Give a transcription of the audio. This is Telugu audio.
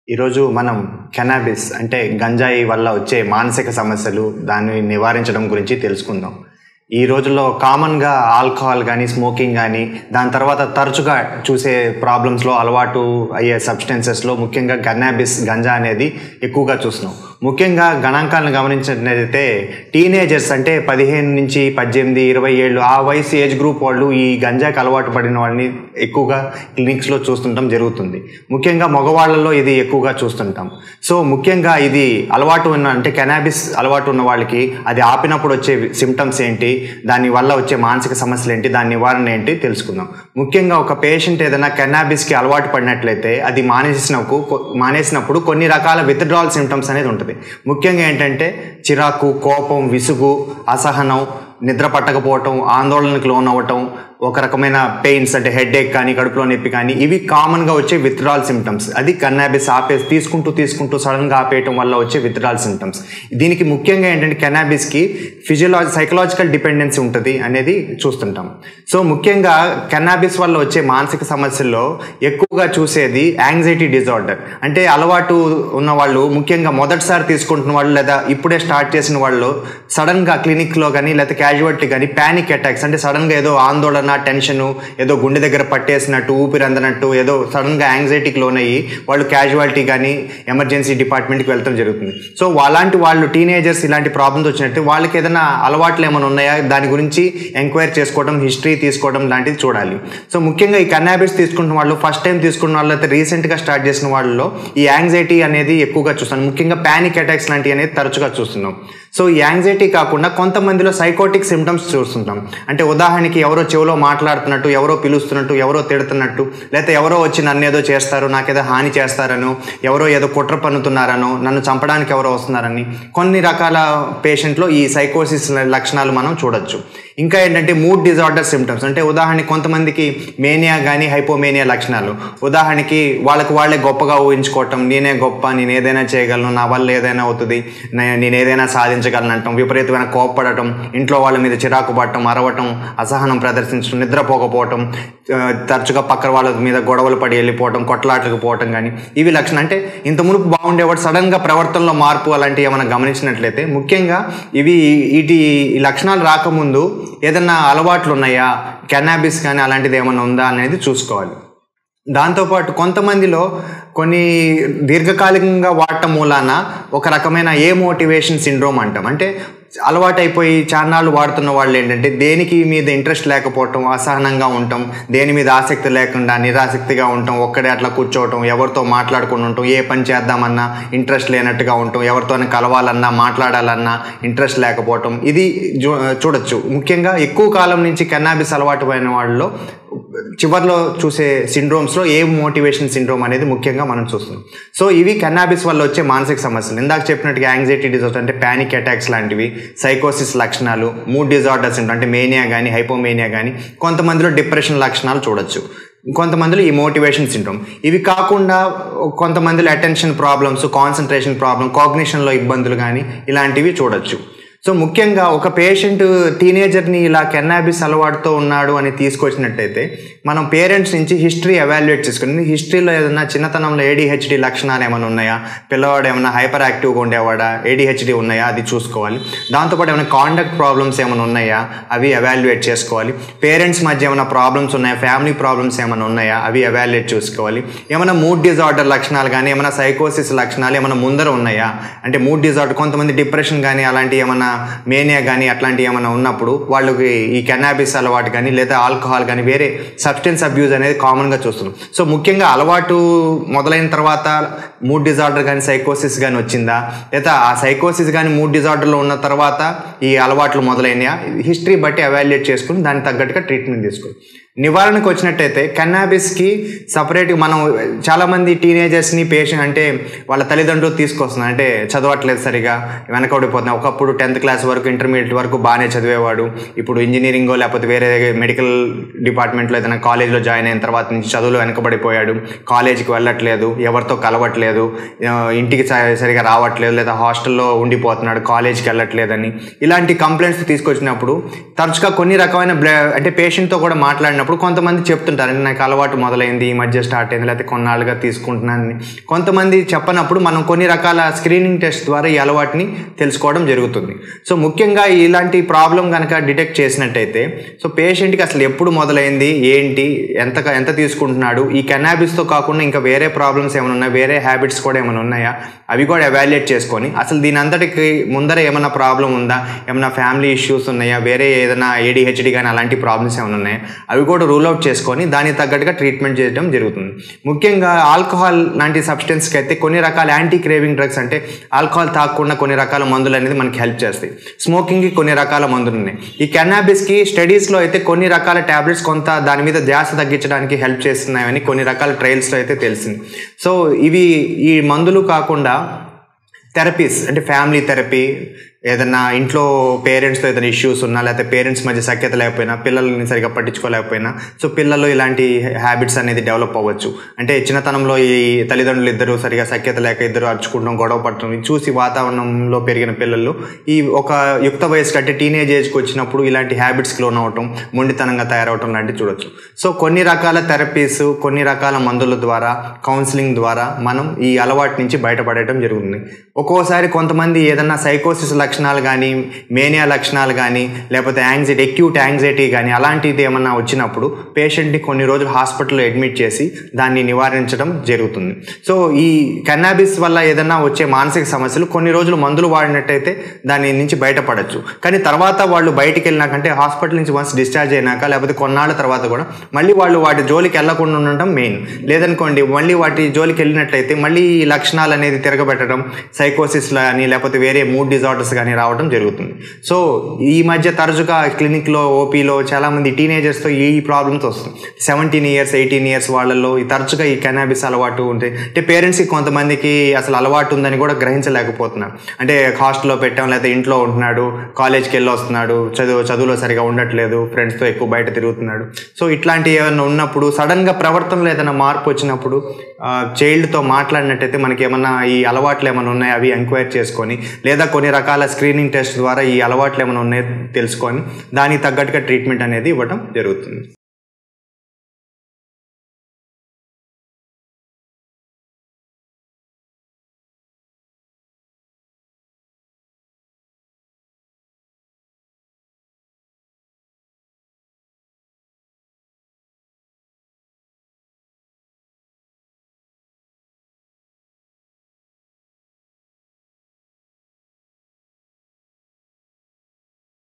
ఈరోజు మనం కెనాబిస్ అంటే గంజాయి వల్ల వచ్చే మానసిక సమస్యలు దాన్ని నివారించడం గురించి తెలుసుకుందాం ఈ రోజుల్లో కామన్గా ఆల్కహాల్ కానీ స్మోకింగ్ కానీ దాని తర్వాత తరచుగా చూసే ప్రాబ్లమ్స్లో అలవాటు అయ్యే సబ్స్టెన్సెస్లో ముఖ్యంగా కన్నాబిస్ గంజా అనేది ఎక్కువగా చూస్తున్నాం ముఖ్యంగా గణాంకాలను గమనించినట్లయితే టీనేజర్స్ అంటే పదిహేను నుంచి పద్దెనిమిది ఇరవై ఏళ్ళు ఆ వయసు ఏజ్ గ్రూప్ వాళ్ళు ఈ గంజాకి అలవాటు పడిన వాళ్ళని ఎక్కువగా క్లినిక్స్లో చూస్తుంటాం జరుగుతుంది ముఖ్యంగా మగవాళ్ళలో ఇది ఎక్కువగా చూస్తుంటాం సో ముఖ్యంగా ఇది అలవాటు ఉన్న అంటే కెనాబిస్ అలవాటు ఉన్న వాళ్ళకి అది ఆపినప్పుడు వచ్చే సిమ్టమ్స్ ఏంటి దాని వల్ల వచ్చే మానసిక సమస్యలు ఏంటి దాని నివారణ ఏంటి తెలుసుకుందాం ముఖ్యంగా ఒక పేషెంట్ ఏదైనా కెనాబిస్కి అలవాటు పడినట్లయితే అది మానేసినప్పుడు మానేసినప్పుడు కొన్ని రకాల విత్డ్రాల్ సిమ్టమ్స్ అనేది ఉంటుంది ముఖ్యంగా ఏంటంటే చిరాకు కోపం విసుగు అసహనం నిద్ర పట్టకపోవటం ఆందోళనకు లోన్ అవ్వటం ఒక రకమైన పెయిన్స్ అంటే హెడ్ ఏక్ కానీ కడుపులో నొప్పి కానీ ఇవి కామన్గా వచ్చే విత్డ్రాల్ సిమ్టమ్స్ అది కన్నాబిస్ ఆపేసి తీసుకుంటూ తీసుకుంటూ సడన్గా ఆపేయటం వల్ల వచ్చే విత్డ్రాల్ సిమ్టమ్స్ దీనికి ముఖ్యంగా ఏంటంటే కెనాబిస్కి ఫిజియలాజీ సైకలాజికల్ డిపెండెన్సీ ఉంటుంది అనేది చూస్తుంటాం సో ముఖ్యంగా కెనాబిస్ వల్ల వచ్చే మానసిక సమస్యల్లో ఎక్కువగా చూసేది యాంగ్జైటీ డిజార్డర్ అంటే అలవాటు ఉన్న వాళ్ళు ముఖ్యంగా మొదటిసారి తీసుకుంటున్న వాళ్ళు లేదా ఇప్పుడే స్టార్ట్ చేసిన వాళ్ళు సడన్గా క్లినిక్లో కానీ లేదా క్యాజువాలిటీ కానీ ప్యానిక్ అటాక్స్ అంటే సడన్గా ఏదో ఆందోళన టెన్షన్ ఏదో గుండె దగ్గర పట్టేసినట్టు ఊపిరి అందనట్టు ఏదో సడన్గా యాంగ్జైటీకి లోనయ్యి వాళ్ళు క్యాజువాలిటీ కానీ ఎమర్జెన్సీ డిపార్ట్మెంట్కి వెళ్తాం జరుగుతుంది సో అలాంటి వాళ్ళు టీనేజర్స్ ఇలాంటి ప్రాబ్లమ్స్ వచ్చినట్టు వాళ్ళకి ఏదైనా అలవాట్లు ఏమైనా ఉన్నాయా దాని గురించి ఎంక్వైరీ చేసుకోవడం హిస్టరీ తీసుకోవడం లాంటిది చూడాలి సో ముఖ్యంగా ఈ కన్నాబిస్ తీసుకుంటున్న వాళ్ళు ఫస్ట్ టైం తీసుకున్న వాళ్ళు అయితే రీసెంట్గా స్టార్ట్ చేసిన వాళ్ళలో ఈ యాంగ్జైటీ అనేది ఎక్కువగా చూస్తాం ముఖ్యంగా ప్యానిక్ అటాక్స్ లాంటివి అనేది తరచుగా చూస్తున్నాం సో ఈ యాంగ్జైటీ కాకుండా కొంతమందిలో సైకోటిక్ సిమ్టమ్స్ చూస్తుంటాం అంటే ఉదాహరణకి ఎవరో చెవిలో మాట్లాడుతున్నట్టు ఎవరో పిలుస్తున్నట్టు ఎవరో తిడుతున్నట్టు లేకపోతే ఎవరో వచ్చి నన్ను ఏదో చేస్తారు నాకేదో హాని చేస్తారనో ఎవరో ఏదో కుట్ర పన్నుతున్నారనో నన్ను చంపడానికి ఎవరో వస్తున్నారని కొన్ని రకాల పేషెంట్లో ఈ సైకోసిస్ లక్షణాలు మనం చూడొచ్చు ఇంకా ఏంటంటే మూడ్ డిజార్డర్ సిమ్టమ్స్ అంటే ఉదాహరణకి కొంతమందికి మేనియా కానీ హైపోమేనియా లక్షణాలు ఉదాహరణకి వాళ్ళకి వాళ్ళే గొప్పగా ఊహించుకోవటం నేనే గొప్ప నేను ఏదైనా చేయగలను నా వల్ల ఏదైనా అవుతుంది నే- నేను ఏదైనా సాధించగలను అంటాం విపరీతమైన కోప్పడటం ఇంట్లో వాళ్ళ మీద చిరాకు పడటం అరవటం అసహనం ప్రదర్శించడం నిద్రపోకపోవటం ఆ, తరచుగా పక్కన వాళ్ళ మీద గొడవలు పడి వెళ్ళిపోవటం కొట్లాటలకు పోవటం కానీ ఇవి లక్షణం అంటే ఇంత మునుపు బాగుండేవాడు సడన్గా ప్రవర్తనలో మార్పు అలాంటివి ఏమైనా గమనించినట్లయితే ముఖ్యంగా ఇవి వీటి ఈ లక్షణాలు రాకముందు ఏదన్నా అలవాట్లు ఉన్నాయా కెనాబిస్ కానీ అలాంటిది ఏమైనా ఉందా అనేది చూసుకోవాలి దాంతోపాటు కొంతమందిలో కొన్ని దీర్ఘకాలికంగా వాడటం మూలాన ఒక రకమైన ఏ మోటివేషన్ సిండ్రోమ్ అంటాం అంటే అలవాటైపోయి చాన్నాళ్ళు వాడుతున్న వాళ్ళు ఏంటంటే దేనికి మీద ఇంట్రెస్ట్ లేకపోవటం అసహనంగా ఉండటం దేని మీద ఆసక్తి లేకుండా నిరాసక్తిగా ఉండటం ఒక్కడే అట్లా కూర్చోవటం ఎవరితో మాట్లాడుకుని ఉండటం ఏ పని చేద్దామన్నా ఇంట్రెస్ట్ లేనట్టుగా ఉండటం ఎవరితోనే కలవాలన్నా మాట్లాడాలన్నా ఇంట్రెస్ట్ లేకపోవటం ఇది చూ- చూడొచ్చు ముఖ్యంగా ఎక్కువ కాలం నుంచి కెన్నాబిస్ అలవాటు అయిన వాళ్ళలో చివర్లో చూసే సిండ్రోమ్స్లో ఏ మోటివేషన్ సిండ్రోమ్ అనేది ముఖ్యంగా మనం చూస్తున్నాం సో ఇవి కెన్నాబిస్ వల్ల వచ్చే మానసిక సమస్యలు ఇందాక చెప్పినట్టుగా యాంగ్జైటీ డిజార్డర్ అంటే ప్యానిక్ అటాక్స్ లాంటివి సైకోసిస్ లక్షణాలు మూడ్ డిజార్డర్స్ అంటే మేనియా కానీ హైపోమేనియా కానీ కొంతమందిలో డిప్రెషన్ లక్షణాలు చూడొచ్చు కొంతమందిలో ఈ మోటివేషన్ సిండ్రోమ్ ఇవి కాకుండా కొంతమందిలో అటెన్షన్ ప్రాబ్లమ్స్ కాన్సన్ట్రేషన్ ప్రాబ్లమ్ కాగ్నిషన్లో ఇబ్బందులు కానీ ఇలాంటివి చూడొచ్చు సో ముఖ్యంగా ఒక పేషెంట్ టీనేజర్ని ఇలా కెన్నాబిస్ అలవాటుతో ఉన్నాడు అని తీసుకొచ్చినట్టయితే మనం పేరెంట్స్ నుంచి హిస్టరీ ఎవాల్యుయేట్ చేసుకుని హిస్టరీలో ఏదైనా చిన్నతనంలో ఏడిహెచ్డి లక్షణాలు ఏమైనా ఉన్నాయా పిల్లవాడు ఏమైనా హైపర్ యాక్టివ్గా ఉండేవాడా ఏడిహెచ్డి ఉన్నాయా అది చూసుకోవాలి దాంతోపాటు ఏమైనా కాండక్ట్ ప్రాబ్లమ్స్ ఏమైనా ఉన్నాయా అవి ఎవాల్యుయేట్ చేసుకోవాలి పేరెంట్స్ మధ్య ఏమైనా ప్రాబ్లమ్స్ ఉన్నాయా ఫ్యామిలీ ప్రాబ్లమ్స్ ఏమైనా ఉన్నాయా అవి ఎవాల్యుయేట్ చూసుకోవాలి ఏమైనా మూడ్ డిజార్డర్ లక్షణాలు కానీ ఏమైనా సైకోసిస్ లక్షణాలు ఏమైనా ముందర ఉన్నాయా అంటే మూడ్ డిజార్డర్ కొంతమంది డిప్రెషన్ కానీ అలాంటి ఏమైనా మేనియా కానీ అట్లాంటివి ఏమైనా ఉన్నప్పుడు వాళ్ళకి ఈ కెనాబిస్ అలవాటు కానీ లేదా ఆల్కహాల్ కానీ వేరే సబ్స్టెన్స్ అబ్యూజ్ అనేది కామన్గా చూస్తున్నాం సో ముఖ్యంగా అలవాటు మొదలైన తర్వాత మూడ్ డిజార్డర్ కానీ సైకోసిస్ కానీ వచ్చిందా లేదా ఆ సైకోసిస్ కానీ మూడ్ డిజార్డర్లో ఉన్న తర్వాత ఈ అలవాట్లు మొదలైనయా హిస్టరీ బట్టి అవాల్యుయేట్ చేసుకుని దానికి తగ్గట్టుగా ట్రీట్మెంట్ తీసుకోవాలి నివారణకు వచ్చినట్టయితే కన్నాబిస్కి సపరేట్గా మనం చాలామంది టీనేజర్స్ని పేషెంట్ అంటే వాళ్ళ తల్లిదండ్రులు తీసుకొస్తున్నారు అంటే చదవట్లేదు సరిగా వెనకబడిపోతున్నారు ఒకప్పుడు టెన్త్ క్లాస్ వరకు ఇంటర్మీడియట్ వరకు బాగానే చదివేవాడు ఇప్పుడు ఇంజనీరింగో లేకపోతే వేరే మెడికల్ డిపార్ట్మెంట్లో ఏదైనా కాలేజ్లో జాయిన్ అయిన తర్వాత నుంచి చదువులో వెనకబడిపోయాడు కాలేజీకి వెళ్ళట్లేదు ఎవరితో కలవట్లేదు ఆ, ఇంటికి స- సరిగా రావట్లేదు లేదా హాస్టల్లో ఉండిపోతున్నాడు కాలేజీకి వెళ్ళట్లేదని ఇలాంటి కంప్లైంట్స్ తీసుకొచ్చినప్పుడు తరచుగా కొన్ని రకమైన బ్ల అంటే పేషెంట్తో కూడా మాట్లాడినప్పుడు చేసేటప్పుడు కొంతమంది చెప్తుంటారు "అంటే నాకు అలవాటు మొదలైంది ఈ మధ్య స్టార్ట్ అయింది లేకపోతే కొన్నాళ్ళుగా తీసుకుంటున్నాను కొంతమంది చెప్పనప్పుడు మనం కొన్ని రకాల స్క్రీనింగ్ టెస్ట్ ద్వారా ఈ అలవాటుని తెలుసుకోవడం జరుగుతుంది సో ముఖ్యంగా ఇలాంటి ప్రాబ్లం కనుక డిటెక్ట్ చేసినట్టయితే సో పేషెంట్కి అసలు ఎప్పుడు మొదలైంది ఏంటి ఎంత ఎంత తీసుకుంటున్నాడు ఈ కెనాబిస్తో కాకుండా ఇంకా వేరే ప్రాబ్లమ్స్ ఏమైనా ఉన్నాయా వేరే హ్యాబిట్స్ కూడా ఏమైనా ఉన్నాయా అవి కూడా ఎవాల్యుయేట్ చేసుకొని అసలు దీని అంతటికి ముందర ఏమైనా ప్రాబ్లం ఉందా ఏమైనా ఫ్యామిలీ ఇష్యూస్ ఉన్నాయా వేరే ఏదైనా ఏడిహెచ్డి కానీ అలాంటి ప్రాబ్లమ్స్ ఏమైనా ఉన్నాయా అవి కూడా రూల్ అవుట్ చేసుకొని దానికి తగ్గట్టుగా ట్రీట్మెంట్ చేయడం జరుగుతుంది ముఖ్యంగా ఆల్కహాల్ లాంటి సబ్స్టెన్స్కి అయితే కొన్ని రకాల యాంటీ క్రేవింగ్ డ్రగ్స్ అంటే ఆల్కహాల్ తాగకుండా కొన్ని రకాల మందులు అనేది మనకి హెల్ప్ చేస్తాయి స్మోకింగ్కి కొన్ని రకాల మందులు ఉన్నాయి ఈ కెనాబిస్కి స్టడీస్లో అయితే కొన్ని రకాల ట్యాబ్లెట్స్ కొంత దాని మీద ధ్యాస తగ్గించడానికి హెల్ప్ చేస్తున్నాయని కొన్ని రకాల ట్రయల్స్లో అయితే తెలిసింది సో ఇవి ఈ మందులు కాకుండా థెరపీస్ అంటే ఫ్యామిలీ థెరపీ ఏదన్నా ఇంట్లో పేరెంట్స్తో ఏదైనా ఇష్యూస్ ఉన్నా లేకపోతే పేరెంట్స్ మధ్య సఖ్యత లేకపోయినా పిల్లల్ని సరిగా పట్టించుకోలేకపోయినా సో పిల్లలు ఇలాంటి హ్యాబిట్స్ అనేది డెవలప్ అవ్వచ్చు అంటే చిన్నతనంలో ఈ తల్లిదండ్రులు ఇద్దరు సరిగా సఖ్యత లేక ఇద్దరు అరుచుకుంటాం గొడవ పడటం ఇది చూసి వాతావరణంలో పెరిగిన పిల్లలు ఈ ఒక యుక్త వయసుకి అంటే టీనేజ్ ఏజ్కి వచ్చినప్పుడు ఇలాంటి హ్యాబిట్స్కి లోన్ అవటం మొండితనంగా తయారవటం లాంటివి చూడొచ్చు సో కొన్ని రకాల థెరపీస్ కొన్ని రకాల మందుల ద్వారా కౌన్సిలింగ్ ద్వారా మనం ఈ అలవాటు నుంచి బయటపడటం జరుగుతుంది ఒక్కోసారి కొంతమంది ఏదన్నా సైకోసిస్ లక్షణాలు కానీ మేనియా లక్షణాలు కానీ లేకపోతే యాంగ్జైటీ ఎక్యూట్ యాంగ్జైటీ కానీ అలాంటిది ఏమన్నా వచ్చినప్పుడు పేషెంట్ని కొన్ని రోజులు హాస్పిటల్లో అడ్మిట్ చేసి దాన్ని నివారించడం జరుగుతుంది సో ఈ కన్నాబిస్ వల్ల ఏదన్నా వచ్చే మానసిక సమస్యలు కొన్ని రోజులు మందులు వాడినట్టయితే దాని నుంచి బయటపడచ్చు కానీ తర్వాత వాళ్ళు బయటికి వెళ్ళినాకంటే హాస్పిటల్ నుంచి వన్స్ డిశ్చార్జ్ అయినాక లేకపోతే కొన్నాళ్ళ తర్వాత కూడా మళ్ళీ వాళ్ళు వాటి జోలికి వెళ్లకుండా ఉండటం మెయిన్ లేదనుకోండి మళ్ళీ వాటి జోలికి వెళ్ళినట్లయితే మళ్ళీ ఈ లక్షణాలు అనేది తిరగబెట్టడం సైకోసిస్ కానీ లేకపోతే వేరే మూడ్ డిజార్డర్స్ కానీ రావడం జరుగుతుంది సో ఈ మధ్య తరచుగా క్లినిక్లో ఓపీలో చాలామంది టీనేజర్స్తో ఈ ప్రాబ్లమ్స్ వస్తుంది సెవెంటీన్ ఇయర్స్ ఎయిటీన్ ఇయర్స్ వాళ్ళలో ఈ తరచుగా ఈ కెనాబిస్ అలవాటు ఉంటాయి అంటే పేరెంట్స్కి కొంతమందికి అసలు అలవాటు ఉందని కూడా గ్రహించలేకపోతున్నారు అంటే హాస్టల్లో పెట్టాం లేకపోతే ఇంట్లో ఉంటున్నాడు కాలేజ్కి వెళ్ళి వస్తున్నాడు చదువు చదువులో సరిగా ఉండట్లేదు ఫ్రెండ్స్తో ఎక్కువ బయట తిరుగుతున్నాడు సో ఇట్లాంటి ఏమైనా ఉన్నప్పుడు సడన్గా ప్రవర్తనలో ఏదైనా మార్పు వచ్చినప్పుడు చైల్డ్తో మాట్లాడినట్టయితే మనకి ఏమన్నా ఈ అలవాట్లు ఏమైనా ఉన్నాయో అవి ఎంక్వైరీ చేసుకొని లేదా కొన్ని రకాల స్క్రీనింగ్ టెస్ట్ ద్వారా ఈ అలవాట్లు ఏమైనా ఉన్నాయో తెలుసుకొని దానికి తగ్గట్టుగా ట్రీట్మెంట్ అనేది ఇవ్వడం జరుగుతుంది